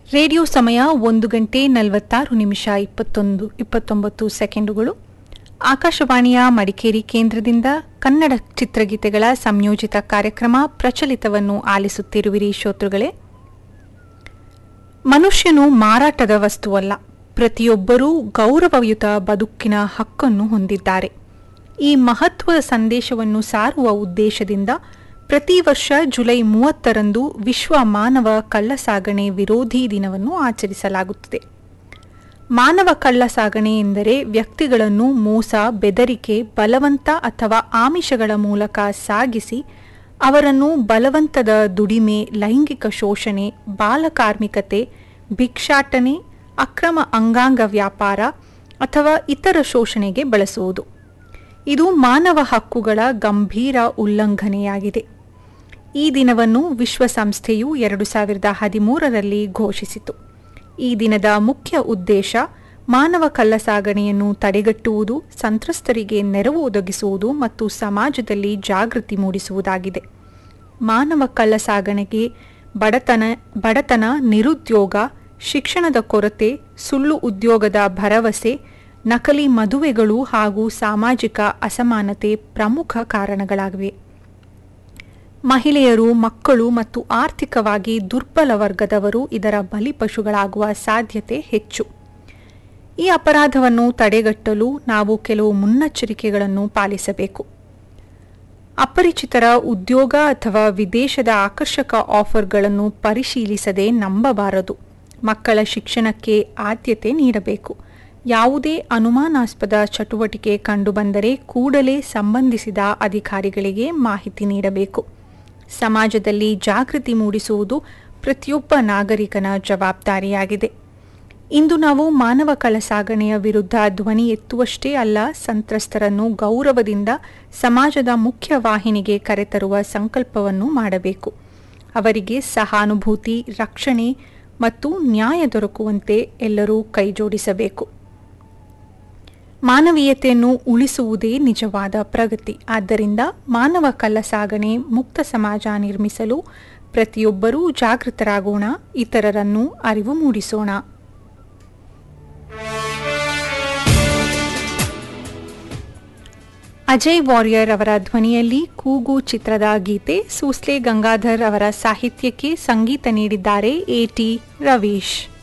radio ಸಮಯ ಒಂದು ಗಂಟೆ ನಲವತ್ತಾರು ನಿಮಿಷ ಇಪ್ಪತ್ತೊಂದು ಇಪ್ಪತ್ತೊಂಬತ್ತು ಸೆಕೆಂಡುಗಳು ಆಕಾಶವಾಣಿಯ ಮಡಿಕೇರಿ ಕೇಂದ್ರದಿಂದ ಕನ್ನಡ ಚಿತ್ರಗೀತೆಗಳ ಸಂಯೋಜಿತ ಕಾರ್ಯಕ್ರಮ ಪ್ರಚಲಿತವನ್ನು ಆಲಿಸುತ್ತಿರುವಿರಿ ಶ್ರೋತೃಗಳೇ ಮನುಷ್ಯನು ಮಾರಾಟದ ವಸ್ತುವಲ್ಲ ಪ್ರತಿಯೊಬ್ಬರೂ ಗೌರವಯುತ ಬದುಕಿನ ಹಕ್ಕನ್ನು ಹೊಂದಿದ್ದಾರೆ ಈ ಮಹತ್ವದ ಸಂದೇಶವನ್ನು ಸಾರುವ ಉದ್ದೇಶದಿಂದ ಪ್ರತಿ ವರ್ಷ ಜುಲೈ ಮೂವತ್ತರಂದು ವಿಶ್ವ ಮಾನವ ಕಳ್ಳಸಾಗಣೆ ವಿರೋಧಿ ದಿನವನ್ನು ಆಚರಿಸಲಾಗುತ್ತದೆ ಮಾನವ ಕಳ್ಳಸಾಗಣೆ ಎಂದರೆ ವ್ಯಕ್ತಿಗಳನ್ನು ಮೋಸ ಬೆದರಿಕೆ ಬಲವಂತ ಅಥವಾ ಆಮಿಷಗಳ ಮೂಲಕ ಸಾಗಿಸಿ ಅವರನ್ನು ಬಲವಂತದ ದುಡಿಮೆ ಲೈಂಗಿಕ ಶೋಷಣೆ ಬಾಲಕಾರ್ಮಿಕತೆ ಭಿಕ್ಷಾಟನೆ ಅಕ್ರಮ ಅಂಗಾಂಗ ವ್ಯಾಪಾರ ಅಥವಾ ಇತರ ಶೋಷಣೆಗೆ ಬಳಸುವುದು ಇದು ಮಾನವ ಹಕ್ಕುಗಳ ಗಂಭೀರ ಉಲ್ಲಂಘನೆಯಾಗಿದೆ ಈ ದಿನವನ್ನು ವಿಶ್ವಸಂಸ್ಥೆಯು ಎರಡು ಸಾವಿರದ ಹದಿಮೂರರಲ್ಲಿ ಘೋಷಿಸಿತು ಈ ದಿನದ ಮುಖ್ಯ ಉದ್ದೇಶ ಮಾನವ ಕಳ್ಳಸಾಗಣೆಯನ್ನು ತಡೆಗಟ್ಟುವುದು ಸಂತ್ರಸ್ತರಿಗೆ ನೆರವು ಒದಗಿಸುವುದು ಮತ್ತು ಸಮಾಜದಲ್ಲಿ ಜಾಗೃತಿ ಮೂಡಿಸುವುದಾಗಿದೆ ಮಾನವ ಕಳ್ಳಸಾಗಣೆಗೆ ಬಡತನ ಬಡತನ ನಿರುದ್ಯೋಗ ಶಿಕ್ಷಣದ ಕೊರತೆ ಸುಳ್ಳು ಉದ್ಯೋಗದ ಭರವಸೆ ನಕಲಿ ಮದುವೆಗಳು ಹಾಗೂ ಸಾಮಾಜಿಕ ಅಸಮಾನತೆ ಪ್ರಮುಖ ಕಾರಣಗಳಾಗಿವೆ ಮಹಿಳೆಯರು ಮಕ್ಕಳು ಮತ್ತು ಆರ್ಥಿಕವಾಗಿ ದುರ್ಬಲ ವರ್ಗದವರು ಇದರ ಬಲಿಪಶುಗಳಾಗುವ ಸಾಧ್ಯತೆ ಹೆಚ್ಚು ಈ ಅಪರಾಧವನ್ನು ತಡೆಗಟ್ಟಲು ನಾವು ಕೆಲವು ಮುನ್ನೆಚ್ಚರಿಕೆಗಳನ್ನು ಪಾಲಿಸಬೇಕು ಅಪರಿಚಿತರ ಉದ್ಯೋಗ ಅಥವಾ ವಿದೇಶದ ಆಕರ್ಷಕ ಆಫರ್ಗಳನ್ನು ಪರಿಶೀಲಿಸದೆ ನಂಬಬಾರದು ಮಕ್ಕಳ ಶಿಕ್ಷಣಕ್ಕೆ ಆದ್ಯತೆ ನೀಡಬೇಕು ಯಾವುದೇ ಅನುಮಾನಾಸ್ಪದ ಚಟುವಟಿಕೆ ಕಂಡುಬಂದರೆ ಕೂಡಲೇ ಸಂಬಂಧಿಸಿದ ಅಧಿಕಾರಿಗಳಿಗೆ ಮಾಹಿತಿ ನೀಡಬೇಕು ಸಮಾಜದಲ್ಲಿ ಜಾಗೃತಿ ಮೂಡಿಸುವುದು ಪ್ರತಿಯೊಬ್ಬ ನಾಗರಿಕನ ಜವಾಬ್ದಾರಿಯಾಗಿದೆ ಇಂದು ನಾವು ಮಾನವ ಕಳಸಾಗಣೆಯ ವಿರುದ್ಧ ಧ್ವನಿ ಎತ್ತುವಷ್ಟೇ ಅಲ್ಲ ಸಂತ್ರಸ್ತರನ್ನು ಗೌರವದಿಂದ ಸಮಾಜದ ಮುಖ್ಯ ವಾಹಿನಿಗೆ ಕರೆತರುವ ಸಂಕಲ್ಪವನ್ನು ಮಾಡಬೇಕು ಅವರಿಗೆ ಸಹಾನುಭೂತಿ ರಕ್ಷಣೆ ಮತ್ತು ನ್ಯಾಯ ದೊರಕುವಂತೆ ಎಲ್ಲರೂ ಕೈಜೋಡಿಸಬೇಕು ಮಾನವೀಯತೆಯನ್ನು ಉಳಿಸುವುದೇ ನಿಜವಾದ ಪ್ರಗತಿ ಆದ್ದರಿಂದ ಮಾನವ ಕಳ್ಳಸಾಗಣೆ ಮುಕ್ತ ಸಮಾಜ ನಿರ್ಮಿಸಲು ಪ್ರತಿಯೊಬ್ಬರೂ ಜಾಗೃತರಾಗೋಣ ಇತರರನ್ನು ಅರಿವು ಮೂಡಿಸೋಣ ಅಜಯ್ ವಾರಿಯರ್ ಅವರ ಧ್ವನಿಯಲ್ಲಿ ಕೂಗು ಚಿತ್ರದ ಗೀತೆ ಸೂಸ್ಲೆ ಗಂಗಾಧರ್ ಅವರ ಸಾಹಿತ್ಯಕ್ಕೆ ಸಂಗೀತ ನೀಡಿದ್ದಾರೆ ಎ ಟಿ ರವೀಶ್